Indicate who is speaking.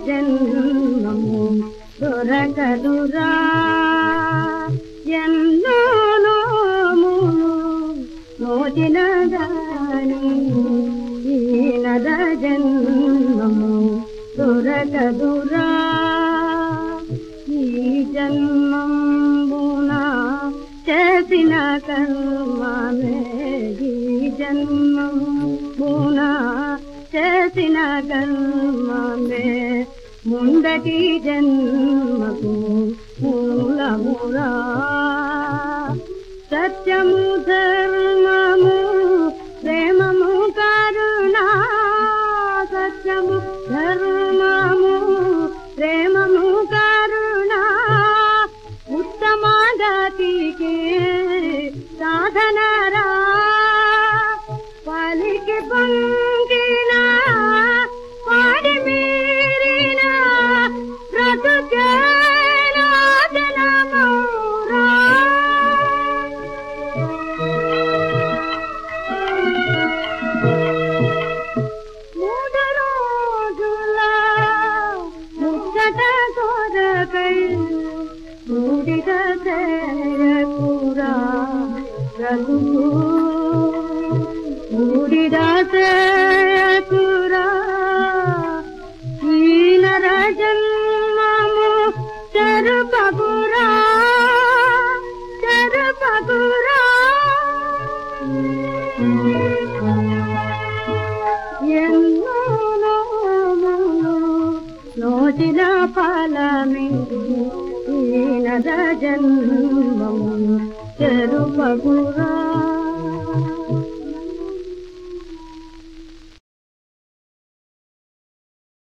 Speaker 1: జన్మము దొరకదురా ఎన్నో నోములు మోచిన గాని ఈ నద జన్మము దొరకదురా ఈ జన్మంబున చేసిన కర్మమే ఈ జన్మంబున చేసిన కర్మమే ముందటి జన్మకు మూలమురా సత్యము ధర్మము ప్రేమము కరుణ సత్యము ధర్మము ప్రేమము కరుణ ఉత్తమ గతికి సాధనరా పలికి పొంగిన పాడి మీరిన బ్రతుకేనాదనమౌరా. మూడు రోజుల ముచ్చట కొరకై మూడిగ చేరకురా బ్రతుకు మూడిగ చేరకురా ఈ నర జన్మము చెరుపగురా చెరుపగురా ఎన్నో నోములు నోచిన ఫలమే ఈ నద జన్మము చెరుపగురా